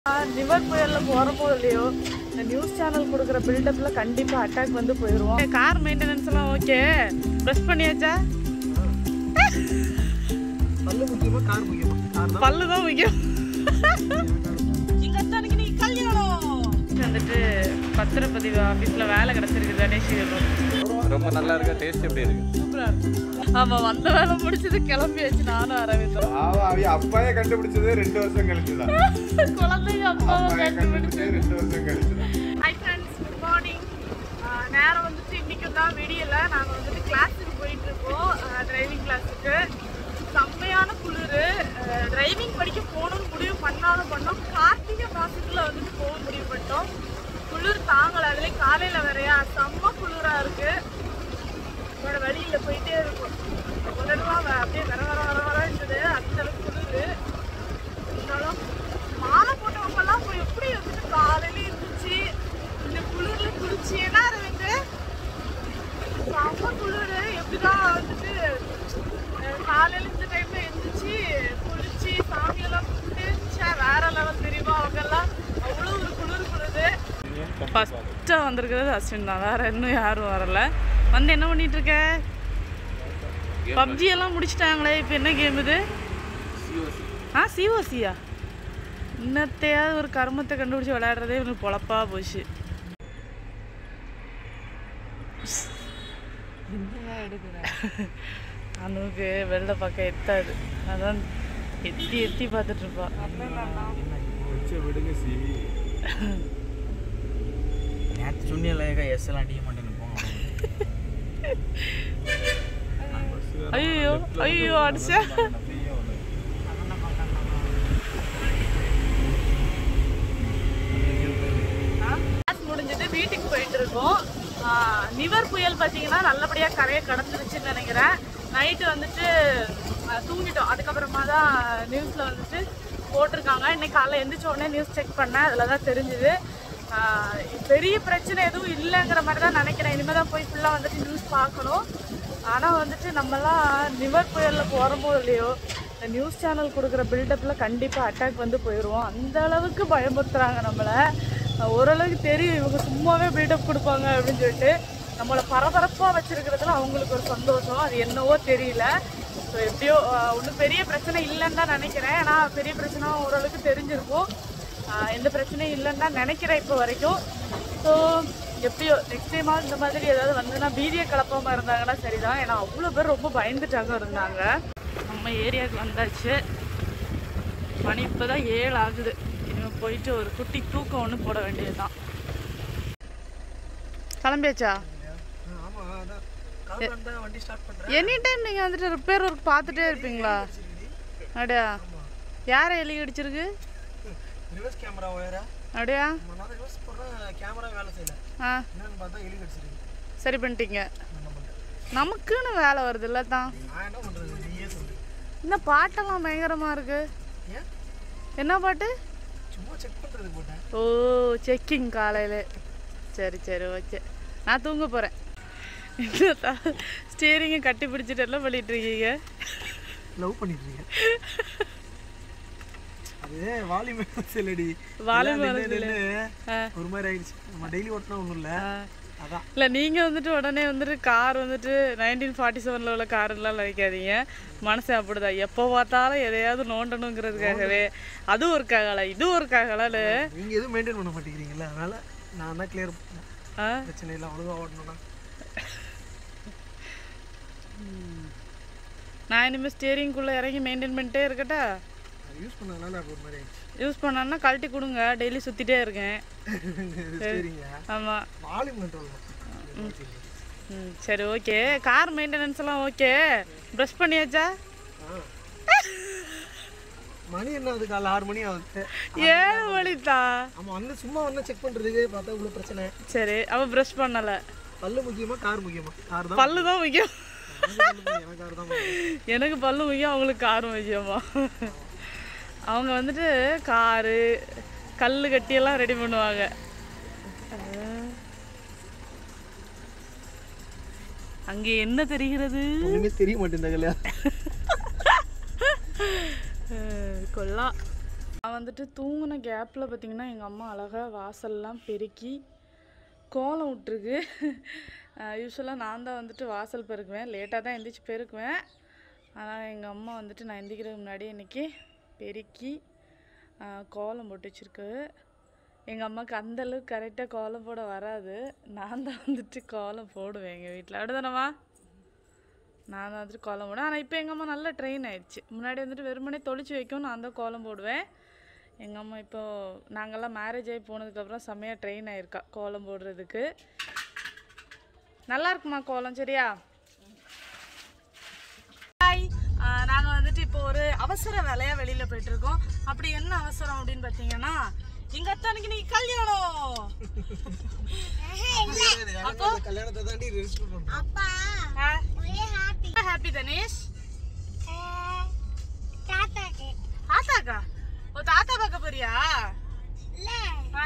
நிவர் புயல்ல போறப்போ இல்லையோ இந்த நியூஸ் சேனல் கொடுக்குற பில்டப்ல கண்டிப்பா அட்டாக் வந்து போயிடுவோம் கார் மெயின்டெனன்ஸ் எல்லாம் ஓகே ப்ரெஸ் பண்ணியாச்சா பல்லு முக்கியமா கார் முக்கியமா கார் தான் பல்லு தான் முக்கியம் இங்கத்தானுக்கு நீ கல்யாணம் வந்துட்டு பத்திரப்பதிவு ஆஃபீஸில் வேலை கிடச்சிருக்கு கணேஷ் ரொம்ப நல்லா இருக்கு டேஸ்ட் எப்படி இருக்கு சூப்பரா இருக்கு ஆமா வந்த வேலை முடிச்சது கிளம்பியாச்சு நானும் அரவிந்தரும் ஆமா அவைய அப்பாயே கண்டுபிடிச்சது ரெண்டு வருஷம் கழிச்சுதான் குழந்தைங்க அப்பாவை அப்பாயே கண்டுபிடிச்சது ரெண்டு வருஷம் கழிச்சுதான் ஹாய் ஃப்ரெண்ட்ஸ் குட் மார்னிங் நேரம் வந்துட்டு இன்னைக்கு தான் விடியல நாங்கள் வந்துட்டு கிளாஸுக்கு போயிட்டு இருக்கோம் டிரைவிங் கிளாஸுக்கு செம்மையான குளிர் டிரைவிங் படிக்க போகணும்னு முடிவு பண்ணாலும் பண்ணோம் கார்த்திகை மாசத்துல வந்துட்டு போக முடிவு பண்ணிட்டோம் குளிர் தாங்கலை அதுலேயும் காலையில் வேறையா செம்ம குளிராக இருக்கு இதோட வழியில போயிட்டே இருக்கும் உடனே அப்படியே வர வர வர வர இருந்தது அந்த அளவுக்கு குளிர் இருந்தாலும் மாலை போட்டவங்கெல்லாம் போய் எப்படி வந்துட்டு காலையில இருந்துச்சு இந்த குளிர்ல குளிச்சு என்ன அரவிந்து செம்ம குளிர் எப்படிதான் வந்துட்டு அஹ், காலையில இந்த டைம்ல எழுந்துச்சு குளிச்சு சாமியெல்லாம் கும்பிட்டு ச்சே, வேற லெவல் தெரியுமா அவங்கெல்லாம் அவ்வளோ ஒரு குளிர் குளிருது ஃபஸ்ட்டாக வந்திருக்கிறது அஸ்வின் தான் வேற இன்னும் யாரும் வரல வந்து என்ன பண்ணிட்டு இருக்க பப்ஜி எல்லாம் முடிச்சிட்டாங்களே இப்போ என்ன கேம் இது ஆ சிஓசியா இன்னத்தையாவது ஒரு கர்மத்தை கண்டுபிடிச்சி விளையாடுறதே இவனுக்கு பொழப்பா போச்சு அனுக்கு வெளில பார்க்க எத்தாது அதான் எத்தி எத்தி பார்த்துட்டு இருப்பா வச்சு விடுங்க சி நேற்று சொன்னியல எஸ் எல்லாம் அடிக்க மாட்டேன்னு போங்க ஐயோ ஐயோ அடிச்சா கிளாஸ் முடிஞ்சுட்டு வீட்டுக்கு போயிட்டு இருக்கோம் ஆஹ் நிவர் புயல் பார்த்தீங்கன்னா நல்லபடியாக கரையை கடந்துருச்சுன்னு நினைக்கிறேன் நைட்டு வந்துட்டு ஆஹ் தூங்கிட்டோம் அதுக்கப்புறமா தான் நியூஸில் வந்துட்டு போட்டிருக்காங்க இன்னைக்கு காலைல எந்திரிச்ச உடனே நியூஸ் செக் பண்ணேன் அதில் தான் தெரிஞ்சுது ஆஹ் பெரிய பிரச்சனை எதுவும் இல்லைங்கிற மாதிரி தான் நினைக்கிறேன் இனிமேல் தான் போய் ஃபுல்லாக வந்துட்டு நியூஸ் பார்க்கணும் ஆனால் வந்துட்டு நம்மலாம் நிவர் புயலில் போகிறோமோ இல்லையோ இந்த நியூஸ் சேனல் கொடுக்குற பில்டப்பில் கண்டிப்பாக அட்டாக் வந்து போயிடுவோம் அந்த அளவுக்கு பயமுறுத்துறாங்க நம்மளை அஹ் ஓரளவுக்கு தெரியும் இவங்க சும்மாவே பில்டப் கொடுப்பாங்க அப்படின்னு சொல்லிட்டு நம்மளை பரபரப்பாக வச்சிருக்கிறதுல அவங்களுக்கு ஒரு சந்தோஷம் அது என்னவோ தெரியல ஸோ எப்படியோ ஒன்றும் பெரிய பிரச்சனை இல்லைன்னு தான் நினைக்கிறேன் ஏன்னா பெரிய பிரச்சனை ஓரளவுக்கு தெரிஞ்சிருக்கும் ஆஹ் எந்த பிரச்சனையும் இல்லைன்னு தான் நினைக்கிறேன் இப்போ வரைக்கும் ஸோ எப்படியோ நெக்ஸ்ட் டைமாவது இந்த மாதிரி ஏதாவது வந்ததுன்னா பீதியை கலப்பாமல் இருந்தாங்கன்னா சரிதான் ஏன்னா அவ்வளோ பேர் ரொம்ப பயந்துட்டாங்க இருந்தாங்க நம்ம ஏரியாவுக்கு வந்தாச்சு மணி இப்போ தான் ஏழு ஆகுது இனிமேல் போயிட்டு ஒரு குட்டி தூக்கம் ஒன்று போட வேண்டியதுதான் கிளம்பியாச்சா ஆமா அதான் கார் வந்தா வண்டி ஸ்டார்ட் பண்றேன் எனி டைம் நீங்கள் வந்துட்டு ரிப்பேர் ஒர்க் பார்த்துட்டே இருப்பீங்களா அப்படியா யாரை எலி அடிச்சிருக்கு ரிவர்ஸ் கேமரா ஒயரா அப்படியா நான் ரிவர்ஸ் போடுறேன் கேமரா வேலை செய்யல ஆ என்னன்னு பார்த்தா எலி கடிச்சிருக்கு சரி பண்ணிட்டீங்க என்ன பண்றேன் நமக்குன்னு வேலை வருது இல்லை தான் நான் என்ன பண்றது நீயே சொல்லு இந்த பாட்டெல்லாம் பயங்கரமாக இருக்கு ஏன் என்ன பாட்டு சும்மா செக் பண்றதுக்கு போட்டேன் ஓ செக்கிங் காலையில் சரி சரி ஓகே நான் தூங்க போகிறேன் ஸ்டீரிங்கை கட்டி பிடிச்சிட்டு எல்லாம் பண்ணிட்டு இருக்கீங்க லவ் பண்ணிட்டு இருக்கேன் அது வால்யூம் செல்லடி Volume எல்லாம் வரது நின்னு நின்னு ஆ. ஒரு மாதிரி ஆயிடுச்சு நம்ம டெய்லி ஓட்டினா ஒன்றும் இல்லை அதான் இல்லை நீங்கள் வந்துட்டு உடனே வந்துட்டு கார் வந்துட்டு நைன்டீன் ஃபார்ட்டி செவனில் உள்ள காருலாம் நினைக்காதீங்க மனசு அப்படிதான் எப்போ பார்த்தாலும் எதையாவது நோண்டணுங்கிறதுக்காகவே அது ஒரு ககலை இது ஒரு ககலை நீங்க எதுவும் மெயின்டைன் பண்ண மாட்டேங்கிறீங்கல்ல அதனால நான் தான் கிளியர் பண்ணேன் ஆ பிரச்சனை இல்லை அவ்வளோதான் ஓடணும்னா நான் இனிமேல் ஸ்டியரிங்குள்ளே இறங்கி மெயின்டைன் பண்ணிட்டே இருக்கட்டா அது யூஸ் பண்ணதுனால அது ஒரு மாதிரி ஆயிடுச்சு யூஸ் பண்ணோன்னா கழட்டி கொடுங்க டெய்லி சுற்றிட்டே இருக்கேன் சரிங்க ஆமாம் வால்யூம் கண்ட்ரோல் ம் சரி ஓகே கார் மெயின்டெனன்ஸ் எல்லாம் ஓகே ப்ரஷ் பண்ணியாச்சா மணி என்ன அது காலைல ஆறு மணி ஆகுது ஏழு மணித்தா ஆமாம் வந்து சும்மா வந்து செக் பண்ணுறதுக்கு பார்த்தா இவ்வளோ பிரச்சனை சரி அவன் ப்ரஷ் பண்ணலை பல்லு முக்கியமா கார் முக்கியமா கார் தான் பல்லு தான் முக்கியம் எனக்கு கார் தான் முக்கியம். எனக்கு பல்லு முக்கியம் அவங்களுக்கு கார் முக்கியமா அவங்க வந்துட்டு காரு கல் கட்டியெல்லாம் ரெடி பண்ணுவாங்க அங்கே என்ன தெரிகிறது ஒண்ணுமே தெரிய மாட்டேங்குது கல்யா அஹ், கொல்லா நான் வந்துட்டு தூங்கின கேப்பில் பார்த்தீங்கன்னா எங்கள் அம்மா அழகாக வாசல்லாம் பெருக்கி கோலம் விட்டுருக்கு யூஸ்வலாக நான் தான் வந்துட்டு வாசல் பெருக்குவேன் லேட்டாக தான் எந்திரிச்சு பெருக்குவேன் ஆனால் எங்கள் அம்மா வந்துட்டு நான் எந்திரிக்கிறதுக்கு முன்னாடி இன்றைக்கி பெருக்கி ஆ, கோலம் போட்டு வச்சுருக்கு எங்கள் அம்மாவுக்கு அந்தளவுக்கு கரெக்டாக கோலம் போட வராது நான் தான் வந்துட்டு கோலம் போடுவேன் எங்கள் வீட்டில் அப்படிதானம்மா நான் தான் வந்துட்டு கோலம் போடுவேன் ஆனால் இப்போ எங்கள் அம்மா நல்லா ட்ரெயின் ஆயிடுச்சு முன்னாடி வந்துட்டு வெறுமனே தொளிச்சு வைக்கும் நான் தான் கோலம் போடுவேன் எங்கள் அம்மா இப்போ நாங்கள்லாம் மேரேஜ் ஆகி போனதுக்கப்புறம் செம்மையாக ட்ரெயின் ஆயிருக்கா கோலம் போடுறதுக்கு நல்லா இருக்குமா கோலம் சரியா ஹாய் நாங்கள் வந்துட்டு இப்போ ஒரு அவசர வேலையாக வெளியில் போயிட்டு இருக்கோம் அப்படி என்ன அவசரம் அப்படின்னு பார்த்தீங்கன்னா எங்க அத்தானுக்கு நீ கல்யாணம் அப்போ கல்யாணத்தை தாண்டி ரெஜிஸ்டர் பண்ணுறோம் ஹாப்பி தனேஷ் தாத்தாக்கா ஓ தாத்தா பார்க்க போறியா ஆ,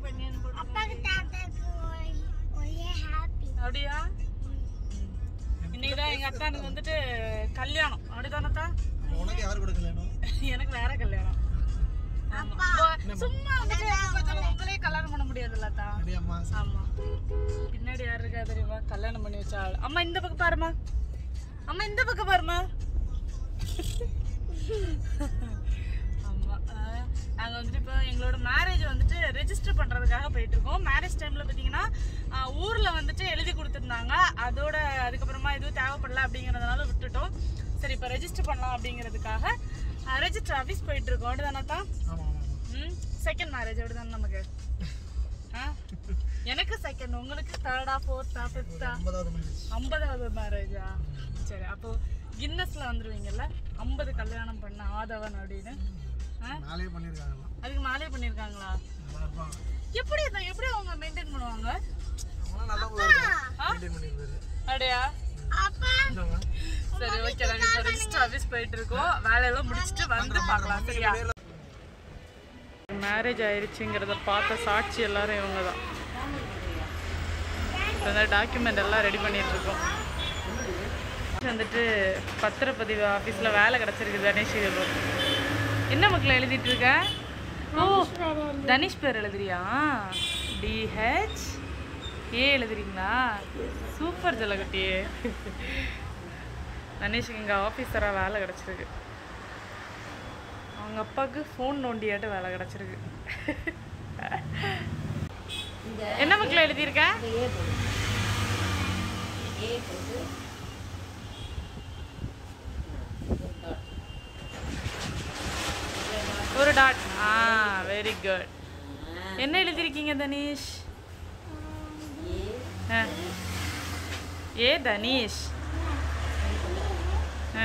அப்படியா இன்னைக்குதான் எங்க அத்தானுக்கு வந்துட்டு கல்யாணம் அப்படிதானத்தா உனக்கு யார் கூட கல்யாணம் எனக்கு வேற கல்யாணம் ஆமா. இப்போ சும்மா வந்துட்டு கொஞ்சம் உங்களே கல்யாணம் பண்ண முடியாதுல்ல அத்தா அப்படியாம்மா ஆமா பின்னாடி யார் இருக்கா தெரியுமா கல்யாணம் பண்ணி வச்ச ஆள் அம்மா இந்த பக்கம் பாருமா அம்மா இந்த பக்கம் பாருமா ஆமா அஹ், நாங்க வந்துட்டு இப்போ எங்களோட மேரேஜ் வந்துட்டு ரெஜிஸ்டர் பண்றதுக்காக போயிட்டு இருக்கோம் மேரேஜ் டைம்ல பாத்தீங்கன்னா அஹ், ஊர்ல வந்துட்டு எழுதி கொடுத்துருந்தாங்க அதோட அதுக்கப்புறமா எதுவும் தேவைப்படல அப்படிங்கறதுனால விட்டுட்டோம் சரி இப்போ ரெஜிஸ்டர் பண்ணலாம் அப்படிங்கிறதுக்காக ரெஜிஸ்டர் ஆஃபீஸ் போயிட்டு இருக்கோம் அப்படிதானே தான் ஆமாம் ஆமாம் செகண்ட் மேரேஜ் அப்படிதானே நமக்கு ஆ? எனக்கு செகண்ட் உங்களுக்கு தேர்டா ஃபோர்த்தா ஃபிஃப்த்தா ஐம்பதாவது மேரேஜ் ஐம்பதாவது மேரேஜா சரி அப்போ கின்னஸ்ல வந்துருவீங்கல்ல ஐம்பது கல்யாணம் பண்ண ஆதவன் அப்படின்னு ஆ? நாளே பண்ணியிருக்காங்கலாம் அதுக்கு மேலே பண்ணியிருக்காங்களா நல்லா இருப்பாங்க எப்படி இதை எப்படி அவங்க மெயின்டைன் பண்ணுவாங்க அவங்களாம் நல்லா மெயின்டைன் பண்ணியிருக்காரு அப்படியா இல்லைம்மா? சரி ஓகே நாங்க இப்போ ரெஜிஸ்டர் ஆஃபீஸ் போயிட்டு இருக்கோம் வேலையெல்லாம் முடிச்சுட்டு வந்து பார்க்கலாம் சரியா மேரேஜ் ஆயிடுச்சுங்கிறத பார்த்த சாட்சி எல்லாரும் இவங்க தான் இந்த டாக்குமெண்ட் எல்லாம் ரெடி பண்ணிட்டு இருக்கோம் வந்துட்டு பத்திரப்பதிவு ஆஃபீஸில் வேலை கிடச்சிருக்கு தனேஷ் இது என்ன மக்கள் எழுதிட்டு இருக்க ஓ தனிஷ் பேர் எழுதுறியா டிஹெச் ஏ எழுதுறீங்களா சூப்பர் ஜலகட்டியே தனேஷுக்கு இங்கே ஆஃபீஸராக வேலை கிடச்சிருக்கு அவங்க அப்பாவுக்கு ஃபோன் நோண்டியாட்டு வேலை கிடச்சிருக்கு என்ன மக்கள் எழுதியிருக்க ஒரு டாட் ஆ வெரி குட் என்ன எழுதியிருக்கீங்க தனீஷ் ஆ. ஏ தனீஷ் ஆ.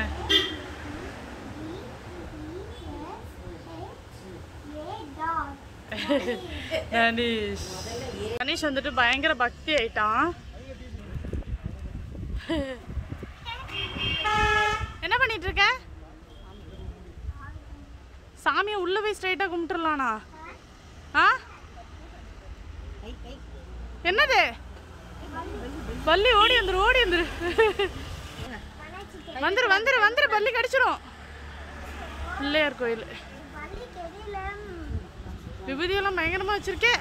தனீஷ் தனீஷ் வந்துட்டு பயங்கர பக்தி ஆயிட்டான் என்ன பண்ணிட்டு இருக்க சாமியை உள்ள போய் ஸ்ட்ரைட்டா கும்பிட்டுறலானா ஆ என்னது பள்ளி ஓடி வந்துரு ஓடி வந்துரு வந்துரு வந்துரு வந்துரு பள்ளி கடிச்சிரும் பிள்ளையார் கோயில் விபூதியெல்லாம் பயங்கரமா வச்சிருக்கே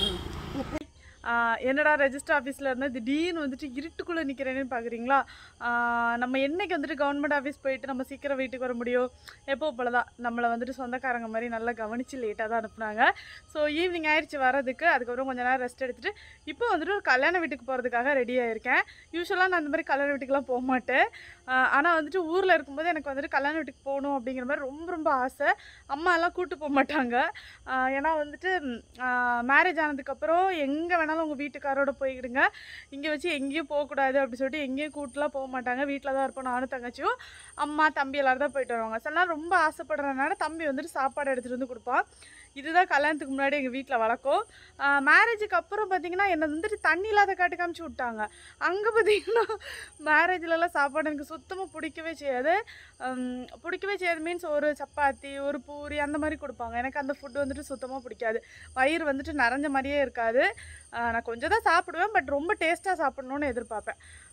ஆஹ் என்னடா ரெஜிஸ்டர் ஆஃபீஸில் இருந்து திடீர்னு வந்துட்டு இருட்டுக்குள்ளே நிற்கிறேன்னு பார்க்குறீங்களா நம்ம என்னைக்கு வந்துட்டு கவர்மெண்ட் ஆஃபீஸ் போயிட்டு நம்ம சீக்கிரம் வீட்டுக்கு வர முடியும் எப்போ போல தான் நம்மளை வந்துட்டு சொந்தக்காரங்க மாதிரி நல்லா கவனித்து லேட்டாக தான் அனுப்புனாங்க ஸோ ஈவினிங் ஆயிடுச்சு வரதுக்கு அதுக்கப்புறம் கொஞ்ச நேரம் ரெஸ்ட் எடுத்துட்டு இப்போ வந்துட்டு ஒரு கல்யாண வீட்டுக்கு போகிறதுக்காக ரெடி ஆயிருக்கேன் யூஸ்வலாக நான் அந்த மாதிரி கல்யாண வீட்டுக்குலாம் போக மாட்டேன் ஆனால் வந்துட்டு ஊரில் இருக்கும்போது எனக்கு வந்துட்டு கல்யாண வீட்டுக்கு போகணும் அப்படிங்கிற மாதிரி ரொம்ப ரொம்ப ஆசை அம்மா எல்லாம் கூட்டு போக மாட்டாங்க ஆஹ் ஏன்னா வந்துட்டு மேரேஜ் ஆனதுக்கப்புறம் எங்கே வேணாலும் உங்கள் வீட்டுக்காரோட போயிடுங்க இங்கே வச்சு எங்கேயும் போகக்கூடாது அப்படி சொல்லிட்டு எங்கேயும் கூட்டுலாம் போக மாட்டாங்க வீட்டில் தான் இருப்போம் நானும் தங்கச்சியும் அம்மா தம்பி எல்லாரும் தான் போயிட்டு வருவாங்க சில நேரம் ரொம்ப ஆசைப்படுறதுனால தம்பி வந்துட்டு சாப்பாடு எடுத்துகிட்டு வந்து கொடுப்பான் இதுதான் கல்யாணத்துக்கு முன்னாடி எங்கள் வீட்டில் வழக்கம் மேரேஜுக்கு அப்புறம் பார்த்தீங்கன்னா என்னை வந்துட்டு தண்ணி இல்லாத காட்டு காமிச்சு விட்டாங்க அங்கே பார்த்தீங்கன்னா மேரேஜ்லலாம் சாப்பாடு எனக்கு சுத்தமாக பிடிக்கவே செய்யாது ஹம், பிடிக்கவே செய்யாது மீன்ஸ் ஒரு சப்பாத்தி ஒரு பூரி அந்த மாதிரி கொடுப்பாங்க எனக்கு அந்த ஃபுட்டு வந்துட்டு சுத்தமாக பிடிக்காது வயிறு வந்துட்டு நிறைஞ்ச மாதிரியே இருக்காது ஆஹ் நான் கொஞ்சம் தான் சாப்பிடுவேன் பட் ரொம்ப டேஸ்ட்டாக சாப்பிடணும்னு எதிர்பார்ப்பேன்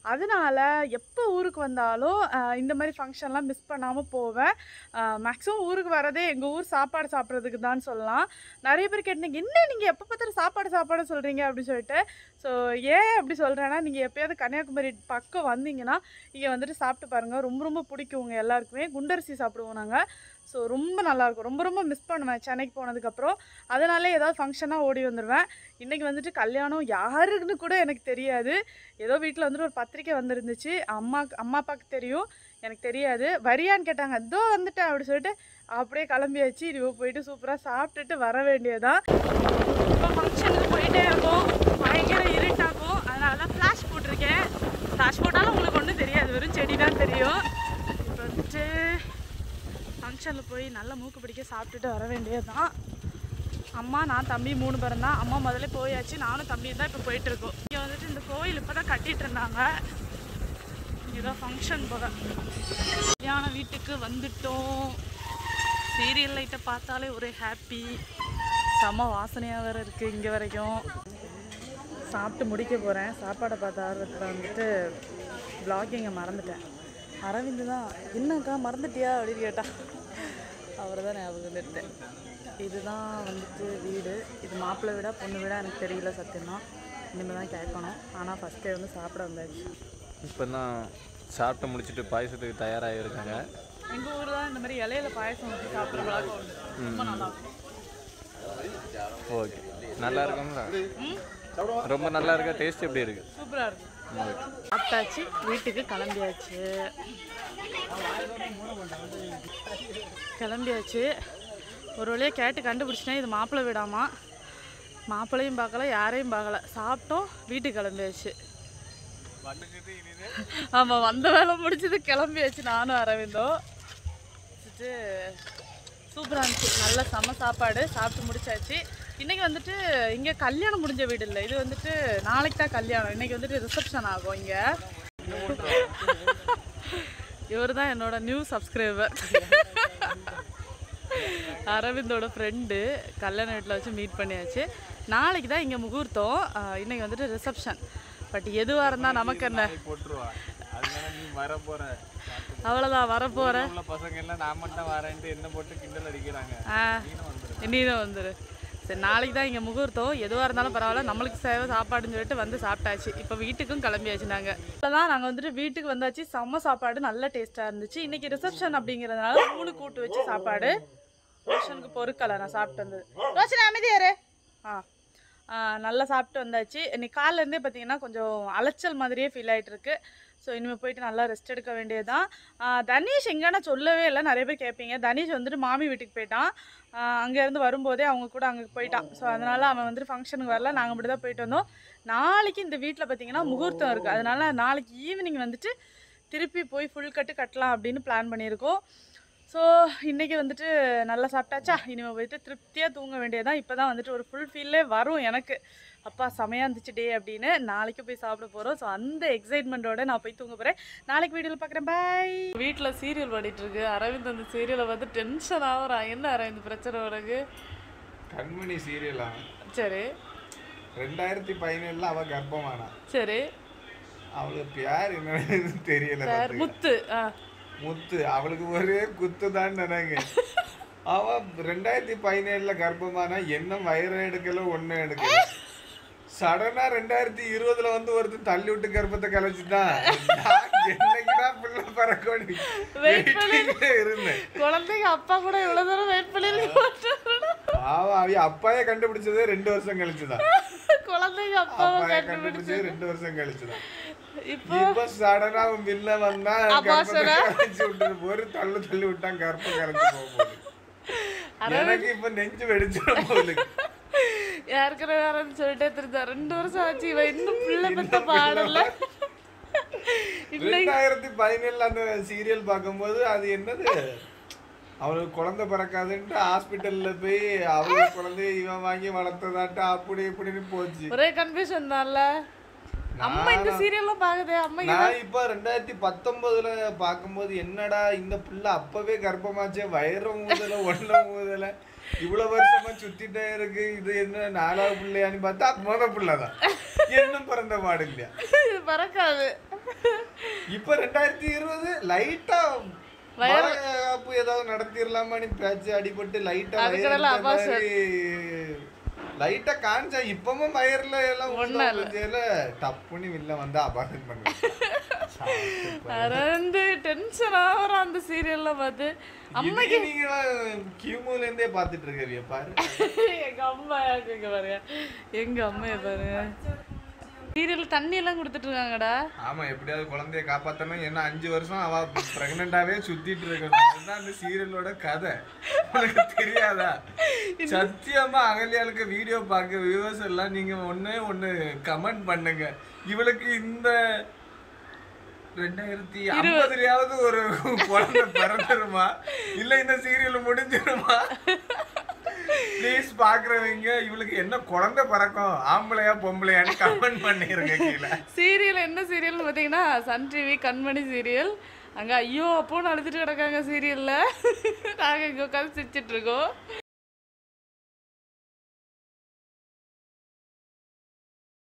அதனால எப்போ ஊருக்கு வந்தாலும் ஆஹ் இந்த மாதிரி ஃபங்க்ஷன்லாம் மிஸ் பண்ணாமல் போவேன் மேக்ஸிமம் ஊருக்கு வரதே எங்கள் ஊர் சாப்பாடு சாப்பிட்றதுக்கு தான் சொல்லலாம் நிறைய பேர் கேட்டீங்க என்ன நீங்கள் எப்போ பார்த்தாலும் சாப்பாடு சாப்பாடு சொல்கிறீங்க அப்படின்னு சொல்லிட்டு ஸோ ஏன் அப்படி சொல்கிறேன்னா நீங்கள் எப்போயாவது கன்னியாகுமரி பக்கம் வந்தீங்கன்னா இங்கே வந்துட்டு சாப்பிட்டு பாருங்கள் ரொம்ப ரொம்ப பிடிக்கும் உங்கள் எல்லாருக்குமே குண்டரிசி சாப்பிடுவோம் நாங்கள் ஸோ ரொம்ப நல்லாயிருக்கும் ரொம்ப ரொம்ப மிஸ் பண்ணுவேன் சென்னைக்கு போனதுக்கப்புறம் அதனாலே ஏதாவது ஃபங்க்ஷனாக ஓடி வந்துடுவேன் இன்றைக்கி வந்துட்டு கல்யாணம் யாருக்குன்னு கூட எனக்கு தெரியாது ஏதோ வீட்டில் வந்துட்டு ஒரு பத்திரிக்கை வந்திருந்துச்சு அம்மா அம்மா அப்பாவுக்கு தெரியும் எனக்கு தெரியாது வரியான்னு கேட்டாங்க இதோ வந்துட்டேன் அப்படி சொல்லிட்டு அப்படியே கிளம்பியாச்சு இது போயிட்டு சூப்பராக சாப்பிட்டுட்டு வர வேண்டியதான் இப்போ ஃபங்க்ஷனுக்கு போயிட்டே இருக்கோம் பயங்கர இருட்டாகும் அதனால தான் ஃப்ளாஷ் போட்டிருக்கேன் ஃப்ளாஷ் போட்டாலும் உங்களுக்கு ஒன்றும் தெரியாது வெறும் செடி தான் தெரியும் இப்போ வந்துட்டு ஃபங்க்ஷனில் போய் நல்ல மூக்கு பிடிக்க சாப்பிட்டுட்டு வர வேண்டியதுதான் அம்மா நான் தம்பி மூணு பேரும் தான் அம்மா முதல்ல போயாச்சு நானும் தம்பியும் தான் இப்போ போயிட்டுருக்கோம் இங்கே வந்துட்டு இந்த கோயில் இப்போ தான் கட்டிட்டு இருந்தாங்க இங்கே தான் ஃபங்க்ஷன் போக கல்யாண வீட்டுக்கு வந்துட்டோம் சீரியல் லைட்டை பார்த்தாலே ஒரே ஹாப்பி செம்ம வாசனையாக வேறு இருக்குது இங்கே வரைக்கும் சாப்பிட்டு முடிக்க போகிறேன் சாப்பாடை பார்த்த ஆர்வத்தில் வந்துட்டு vlogging-அ மறந்துட்டேன் அரவிந்த் தான் என்னக்கா மறந்துட்டியா அப்படின்னு கேட்டா அவரை தான் ஞாபகம் வந்துட்டேன் இதுதான் வந்துட்டு வீடு இது மாப்பிள்ளை வீடா பொண்ணு வீடா எனக்கு தெரியல சத்தியமா இனிமேல் தான் கேட்கணும் ஆனால் ஃபஸ்ட்டே வந்து சாப்பிட வந்தாச்சு இப்போ தான் சாப்பிட்டு முடிச்சுட்டு பாயசத்துக்கு தயாராகி இருக்காங்க எங்கள் ஊர் தான் இந்த மாதிரி இலையில பாயசம் ஊற்றி சாப்பிட்ற வழக்கம் உண்டு ரொம்ப நல்லா இருக்கும் ஓகே நல்லா இருக்குங்களா ரொம்ப நல்லா இருக்கா டேஸ்ட் எப்படி இருக்கு சூப்பராக இருக்கும் சாப்பிட்டாச்சு வீட்டுக்கு கிளம்பியாச்சு கிளம்பியாச்சு ஒரு வழியாக கேட்டு கண்டுபிடிச்சிட்டேன் இது மாப்பிள்ளை வீடாமா மாப்பிள்ளையும் பார்க்கல யாரையும் பார்க்கல சாப்பிட்டோம் வீட்டுக்கு கிளம்பியாச்சு ஆமாம் வந்த வேலை முடிச்சது கிளம்பியாச்சு நானும் அரவிந்தோம் வச்சுட்டு சூப்பராக இருந்துச்சு நல்ல செம்ம சாப்பாடு சாப்பிட்டு முடிச்சாச்சு இன்றைக்கி வந்துட்டு இங்கே கல்யாணம் முடிஞ்ச வீடு இல்லை இது வந்துட்டு நாளைக்கு தான் கல்யாணம் இன்றைக்கி வந்துட்டு ரிசப்ஷன் ஆகும் இங்கே இவர் தான் என்னோட நியூ சப்ஸ்கிரைபர் அரவிந்தோட ஃப்ரெண்டு கல்யாண வீட்டில் வச்சு மீட் பண்ணியாச்சு நாளைக்கு தான் இங்கே முகூர்த்தம் ஆஹ் இன்னைக்கு வந்துட்டு ரிசப்ஷன் பட் எதுவாக இருந்தால் நமக்கு என்ன போட்டுருவா அதனால நீ வர போற அவ்வளோதான் வரப்போகிற உள்ள பசங்க எல்லாம் நான் மட்டும் வரேன்ட்டு என்ன போட்டு கிண்டல் அடிக்கிறாங்க ஆ நீனும் வந்துரு சரி நாளைக்கு தான் இங்கே முகூர்த்தம் எதுவாக இருந்தாலும் பரவாயில்ல நம்மளுக்கு சேவை சாப்பாடுன்னு சொல்லிட்டு வந்து சாப்பிட்டாச்சு இப்போ வீட்டுக்கும் கிளம்பியாச்சு நாங்கள் தான் நாங்கள் வந்துட்டு வீட்டுக்கு வந்தாச்சு செம்ம சாப்பாடு நல்ல டேஸ்ட்டாக இருந்துச்சு இன்றைக்கி ரிசப்ஷன் அப்படிங்கிறதுனால மூணு கூட்டு வச்சு சாப்பாடு ரோஷனுக்கு பொறுக்கலை நான் சாப்பிட்டு வந்தது ரோஷன் அமைதியாரு ஆ ஆ, நல்லா சாப்பிட்டு வந்தாச்சு இன்னைக்கு காலையிலேருந்தே பார்த்தீங்கன்னா கொஞ்சம் அலைச்சல் மாதிரியே ஃபீல் ஆகிட்டு இருக்கு ஸோ இனிமேல் போயிட்டு நல்லா ரெஸ்ட் எடுக்க வேண்டியதுதான் ஆ, தனீஷ் எங்கன்னா சொல்லவே இல்லை நிறைய பேர் கேட்பீங்க தனீஷ் வந்துட்டு மாமி வீட்டுக்கு போயிட்டான் ஆ, அங்கேருந்து வரும்போதே அவங்க கூட அங்கே போயிட்டான் ஸோ அதனால் அவன் வந்துட்டு ஃபங்க்ஷனுக்கு வரல நாங்கள் மட்டும் தான் போயிட்டு வந்தோம் நாளைக்கு இந்த வீட்டில் பார்த்தீங்கன்னா முகூர்த்தம் இருக்குது அதனால நாளைக்கு ஈவினிங் வந்துட்டு திருப்பி போய் ஃபுல் கட்டு கட்டலாம் அப்படின்னு பிளான் பண்ணியிருக்கோம் ஸோ இன்றைக்கி வந்துட்டு நல்லா சாப்பிட்டாச்சா இனிமேல் போயிட்டு திருப்தியாக தூங்க வேண்டியதான் இப்போ தான் வந்துட்டு ஒரு ஃபுல் ஃபீல்லே வரும் எனக்கு அப்பா செமையாக இருந்துச்சு டே அப்படின்னு நாளைக்கு போய் சாப்பிட போகிறோம் ஸோ அந்த எக்ஸைட்மெண்ட்டோட நான் போய் தூங்க போகிறேன் நாளைக்கு வீடியோவில் பார்க்குறேன் பாய் வீட்டில் சீரியல் இருக்கு அரவிந்த் அந்த சீரியலை வந்து டென்ஷன் ஆகுறான் என்ன அரவிந்த் பிரச்சனை உனக்கு கண்மணி சீரியலா சரி ரெண்டாயிரத்தி பதினேழுல அவ கர்ப்பமானா சரி அவளுக்கு பேர் என்னன்னு தெரியல வேற பாத்துக்க. முத்து ஆ முத்து அவளுக்கு ஒரே குத்து தான் நினைங்க அவ ரெண்டாயிரத்தி பதினேழுல கர்ப்பமானா என்ன வயிறு எடுக்கல ஒண்ணும் எடுக்கல சடனா ரெண்டாயிரத்தி இருபதுல வந்து ஒருத்தன் தள்ளி விட்டு கர்ப்பத்தை கலைச்சுட்டான் நான் என்னைக்குடா பிள்ளை பறக்கணும் வெயிட்டிங்ல இருந்தேன் குழந்தைங்க அப்பா கூட இவ்வளோ தூரம் வெயிட் பண்ணி பாவம் அவ அப்பாயே கண்டுபிடிச்சதே ரெண்டு வருஷம் கழிச்சுதான் குழந்தைங்க அப்பாவை அப்பாயே கண்டுபிடிச்சு கண்டுபிடிச்சது ரெண்டு வருஷம் கழிச்சுதான் இப்போ இப்ப சடனா அவன் வில்ல வந்தா கர்ப்பத்தை அபாசனா? கலைச்சு விட்டு ஒரு தள்ளு தள்ளி விட்டான் கர்ப்பம் கலைச்சு போகும்போது எனக்கு இப்ப நெஞ்சு வெடிச்சிடும் போலுக்கு ஏற்கனவே யாரும் சொல்லிட்டே தெரிஞ்சா ரெண்டு வருஷம் ஆச்சு இவன் இன்னும் பிள்ளை பெத்த பாடல ரெண்டாயிரத்தி பதினேழுல அந்த சீரியல் பார்க்கும்போது அது என்னது அவனுக்கு குழந்தை பிறக்காதுன்ட்டு ஹாஸ்பிட்டல்ல போய் அவங்க குழந்தைய இவன் வாங்கி வளர்த்ததாட்டு அப்படி இப்படின்னு போச்சு ஒரே கன்ஃபியூஷன் தான்ல அம்மா இந்த சீரியல்லாம் பாக்குதே அம்மா நான் இப்ப ரெண்டாயிரத்தி பத்தொன்பதுல பார்க்கும்போது என்னடா இந்த பிள்ளை அப்பவே கர்ப்பமாச்சே வயிறம் ஊதல ஒன்றும் ஊதல இவ்வளவு வருஷமா சுத்திட்டே இருக்கு இது என்ன நாலாவது பிள்ளையான்னு பார்த்தா முத பிள்ளைதான் இன்னும் பிறந்த பாடு இல்லையா இது பறக்காது இப்ப ரெண்டாயிரத்தி இருபது லைட்டா வளகாப்பு ஏதாவது நடத்திடலாமான்னு பேச்சு அடிபட்டு லைட்டா அதுக்கெல்லாம் அபாச- லைட்டா காஞ்சா இப்பவும் வயர்ல எல்லாம் உள்ள டப்புன்னு வெளில வந்து அபாசம் பண்ணுவேன் அறந்து டென்ஷன் ஆகிறோம் அந்த சீரியல்லாம் பார்த்து இதுக்கு நீங்க கியூமுல இருந்தே பாத்துட்டு இருக்கீங்க பாரு எங்க அம்மா இங்க பாருங்க எங்க அம்மைய பாருங்க சீரியல் தண்ணி எல்லாம் கொடுத்துட்டு இருக்காங்கடா ஆமா எப்படியாவது குழந்தைய காப்பாத்தணும் என்ன அஞ்சு வருஷம் அவ பிரெக்னண்டாவே சுத்திட்டு இருக்கணும் அதுதான் அந்த சீரியலோட கதை உனக்கு தெரியாதா சத்தியமா அகல்யாளுக்கு வீடியோ பார்க்க வியூவர்ஸ் எல்லாம் நீங்க ஒண்ணே ஒண்ணு கமெண்ட் பண்ணுங்க இவளுக்கு இந்த ரெண்டாயிரத்தி ஐம்பதுலயாவது ஒரு குழந்தை பிறந்துருமா இல்ல இந்த சீரியல் முடிஞ்சிருமா ப்ளீஸ் பாக்குறவங்க இவளுக்கு என்ன குழந்தை பிறக்கும் ஆம்பளையா பொம்பளையான்னு கமெண்ட் பண்ணிருங்க கீழே சீரியல் என்ன சீரியல்னு பார்த்தீங்கன்னா சன் டிவி கண்மணி சீரியல் அங்கே ஐயோ அப்போன்னு அழுதுட்டு கிடக்காங்க சீரியலில் நாங்கள் இங்கே உட்காந்து சிரிச்சிட்டு இருக்கோம்